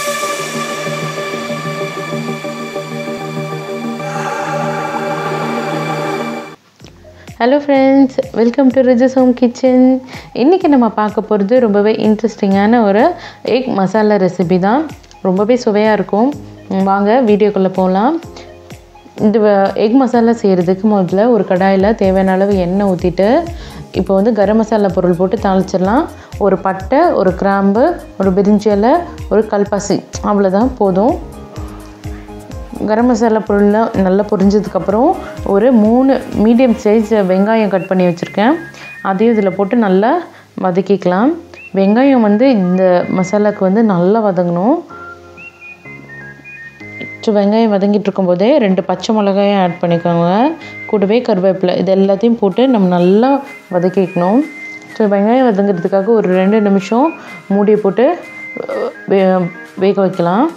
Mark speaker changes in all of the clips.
Speaker 1: hello friends welcome to ரிஜஸ் home kitchen இன்றைக்கி நம்ம பார்க்க போகிறது ரொம்பவே இன்ட்ரெஸ்டிங்கான ஒரு எக் மசாலா ரெசிபி தான் ரொம்பவே சுவையாக இருக்கும் ம், வாங்க வீடியோக்குள்ளே போகலாம் இந்த எக் மசாலா செய்கிறதுக்கு முதல்ல ஒரு கடாயில் தேவையான அளவு எண்ணெய் ஊற்றிட்டு இப்போ வந்து கரம் மசாலா பொருள் போட்டு தாளிச்சிடலாம் ஒரு பட்டை ஒரு கிராம்பு ஒரு பிரிஞ்சி இலை ஒரு கல்பாசி அவ்வளோதான் போதும் கரம் மசாலா பொருள்லாம் நல்லா பொரிஞ்சதுக்கப்புறம் ஒரு மூணு மீடியம் சைஸ் வெங்காயம் கட் பண்ணி வச்சுருக்கேன் அதையும் இதில் போட்டு நல்லா வதக்கிக்கலாம் வெங்காயம் வந்து இந்த மசாலாவுக்கு வந்து நல்லா வதங்கணும் ஸோ வெங்காயம் வதங்கிட்டு இருக்கும்போதே ரெண்டு பச்சை மிளகாயும் ஆட் பண்ணிக்கோங்க கூடவே கருவேப்பிலை இது எல்லாத்தையும் போட்டு நம்ம நல்லா வதக்கிக்கணும் ஸோ வெங்காயம் வதங்கிறதுக்காக ஒரு ரெண்டு நிமிஷம் மூடியை போட்டு அஹ், வே- வேக வைக்கலாம்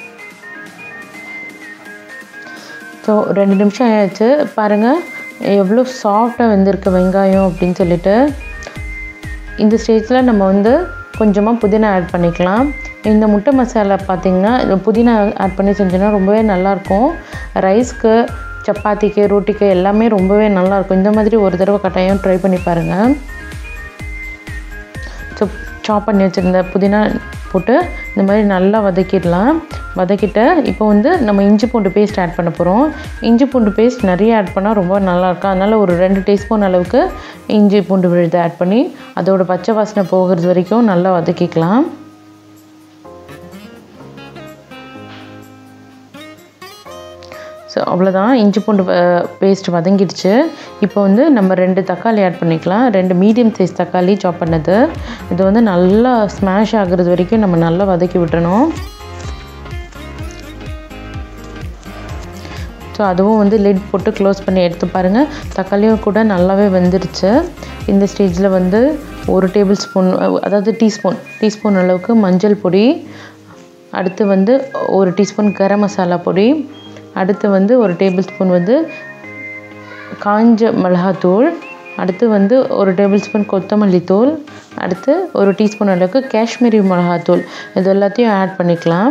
Speaker 1: ஸோ ரெண்டு நிமிஷம் ஆயாச்சு பாருங்கள் எவ்வளோ சாஃப்டாக வெந்திருக்கு வெங்காயம் அப்படின்னு சொல்லிட்டு இந்த ஸ்டேஜில் நம்ம வந்து கொஞ்சமாக புதினா ஆட் பண்ணிக்கலாம் இந்த முட்டை மசாலா பார்த்திங்கன்னா இது புதினா ஆட் பண்ணி செஞ்சோன்னா ரொம்பவே நல்லாயிருக்கும் ரைஸ்க்கு சப்பாத்திக்கு ரொட்டிக்கு எல்லாமே ரொம்பவே நல்லாயிருக்கும் இந்த மாதிரி ஒரு தடவை கட்டாயம் ட்ரை பண்ணி பாருங்கள் ஸோ சாப் பண்ணி வச்சுருந்த புதினா போட்டு இந்த மாதிரி நல்லா வதக்கிடலாம் வதக்கிட்டு இப்போ வந்து நம்ம இஞ்சி பூண்டு பேஸ்ட் ஆட் பண்ண போகிறோம் இஞ்சி பூண்டு பேஸ்ட் நிறைய ஆட் பண்ணால் ரொம்ப நல்லாயிருக்கும் அதனால் ஒரு ரெண்டு டீஸ்பூன் அளவுக்கு இஞ்சி பூண்டு விழுது ஆட் பண்ணி அதோட பச்சை வாசனை போகிறது வரைக்கும் நல்லா வதக்கிக்கலாம் ஸோ அவ்வளோதான் இஞ்சி பூண்டு பேஸ்ட் வதங்கிடுச்சு இப்போ வந்து நம்ம ரெண்டு தக்காளி ஆட் பண்ணிக்கலாம் ரெண்டு மீடியம் சைஸ் தக்காளி சாப் பண்ணது இது வந்து நல்லா ஸ்மாஷ் ஆகுறது வரைக்கும் நம்ம நல்லா வதக்கி விட்டுறணும் ஸோ அதுவும் வந்து லிட் போட்டு க்ளோஸ் பண்ணி எடுத்து பாருங்கள் தக்காளியும் கூட நல்லாவே வெந்துருச்சு இந்த ஸ்டேஜில் வந்து ஒரு டேபிள் ஸ்பூன் அதாவது டீஸ்பூன் டீஸ்பூன் அளவுக்கு மஞ்சள் பொடி அடுத்து வந்து ஒரு டீஸ்பூன் கரம் மசாலா பொடி அடுத்து வந்து ஒரு டேபிள் ஸ்பூன் வந்து காஞ்ச மிளகாத்தூள் அடுத்து வந்து ஒரு டேபிள் ஸ்பூன் கொத்தமல்லி தூள் அடுத்து ஒரு டீஸ்பூன் அளவுக்கு காஷ்மீரி மிளகாத்தூள் இது எல்லாத்தையும் ஆட் பண்ணிக்கலாம்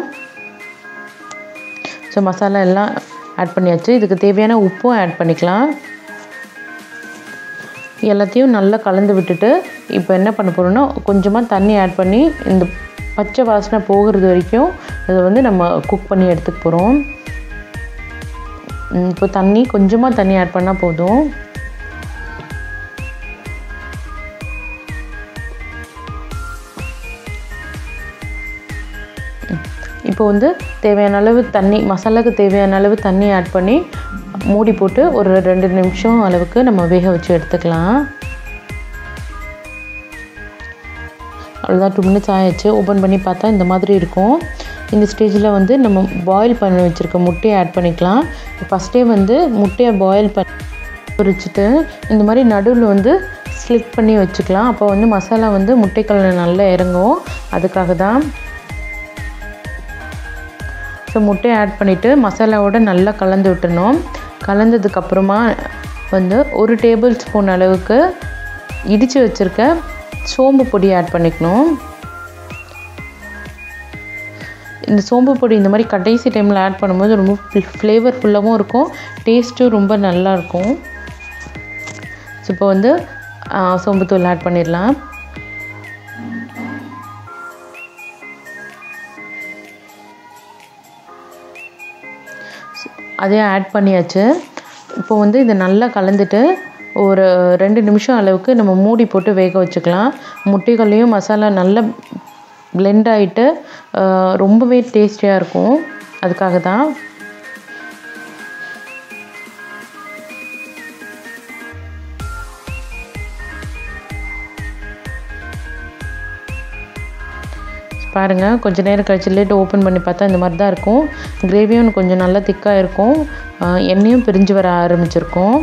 Speaker 1: ஸோ மசாலா எல்லாம் ஆட் பண்ணியாச்சு இதுக்கு தேவையான உப்பும் ஆட் பண்ணிக்கலாம் எல்லாத்தையும் நல்லா கலந்து விட்டுட்டு இப்போ என்ன பண்ண போகிறோம்னா கொஞ்சமாக தண்ணி ஆட் பண்ணி இந்த பச்சை வாசனை போகிறது வரைக்கும் இதை வந்து நம்ம குக் பண்ணி எடுத்துக்க போகிறோம் இப்போ தண்ணி கொஞ்சமாக தண்ணி ஆட் பண்ணால் போதும் இப்போ வந்து தேவையான அளவு தண்ணி மசாலாவுக்கு தேவையான அளவு தண்ணி ஆட் பண்ணி மூடி போட்டு ஒரு ரெண்டு நிமிஷம் அளவுக்கு நம்ம வேக வச்சு எடுத்துக்கலாம் அவ்வளோதான் டூ மினிட்ஸ் ஆயிடுச்சு ஓப்பன் பண்ணி பார்த்தா இந்த மாதிரி இருக்கும் இந்த ஸ்டேஜில் வந்து நம்ம பாயில் பண்ணி வச்சுருக்க முட்டையை ஆட் பண்ணிக்கலாம் ஃபஸ்ட்டே வந்து முட்டையை பாயில் பண்ணி பொரிச்சிட்டு இந்த மாதிரி நடுவில் வந்து ஸ்லிட் பண்ணி வச்சுக்கலாம் அப்போ வந்து மசாலா வந்து முட்டைக்கல்ல நல்லா இறங்கும் அதுக்காக தான் ஸோ முட்டையை ஆட் பண்ணிவிட்டு மசாலாவோட நல்லா கலந்து விட்டுறணும் கலந்ததுக்கப்புறமா வந்து ஒரு டேபிள் ஸ்பூன் அளவுக்கு இடித்து வச்சுருக்க சோம்பு பொடி ஆட் பண்ணிக்கணும் இந்த சோம்பு பொடி இந்த மாதிரி கடைசி டைமில் ஆட் பண்ணும்போது ரொம்ப ஃப்ளேவர்ஃபுல்லாகவும் இருக்கும் டேஸ்ட்டும் ரொம்ப நல்லா இருக்கும் ஸோ இப்போ வந்து ஆ, சோம்புத்தூள் ஆட் பண்ணிடலாம் அதையும் ஆட் பண்ணியாச்சு இப்போ வந்து இதை நல்லா கலந்துட்டு ஒரு ரெண்டு நிமிஷம் அளவுக்கு நம்ம மூடி போட்டு வேக வச்சுக்கலாம் முட்டைகள்லையும் மசாலா நல்லா blend ஆகிட்டு ரொம்பவே டேஸ்டியாக இருக்கும் அதுக்காக தான் பாருங்கள் கொஞ்ச நேரம் கழிச்சு லேட்டு ஓப்பன் பண்ணி பார்த்தா இந்த மாதிரி தான் இருக்கும் கிரேவியும் கொஞ்சம் நல்லா திக்காக இருக்கும் ஆஹ் எண்ணெயும் பிரிஞ்சு வர ஆரம்பிச்சிருக்கும்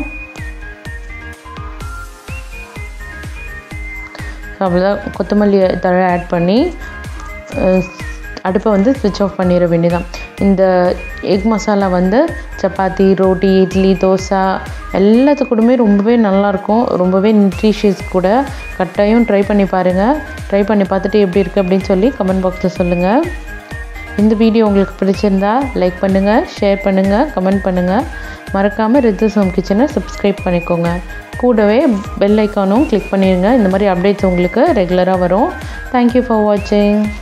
Speaker 1: அவ்வளோதான் கொத்தமல்லி தழை ஆட் பண்ணி அஹ், அடுப்பை வந்து ஸ்விட்ச் ஆஃப் பண்ணிட வேண்டியதான் இந்த எக் மசாலா வந்து சப்பாத்தி ரோட்டி இட்லி தோசை எல்லாத்துக்கூடமே ரொம்பவே நல்லாயிருக்கும் ரொம்பவே நியூட்ரிஷியஸ் கூட கட்டாயம் ட்ரை பண்ணி பாருங்கள் ட்ரை பண்ணி பார்த்துட்டு எப்படி இருக்குது அப்படின்னு சொல்லி கமெண்ட் பாக்ஸில் சொல்லுங்கள் இந்த வீடியோ உங்களுக்கு பிடிச்சிருந்தா லைக் பண்ணுங்கள் ஷேர் பண்ணுங்கள் கமெண்ட் பண்ணுங்கள் மறக்காமல் ரித்தஸ் ஹோம் கிச்சனை சப்ஸ்கிரைப் பண்ணிக்கோங்க கூடவே பெல் ஐக்கானும் கிளிக் பண்ணிடுங்க இந்த மாதிரி அப்டேட்ஸ் உங்களுக்கு ரெகுலராக வரும் தேங்க்யூ ஃபார் வாட்சிங்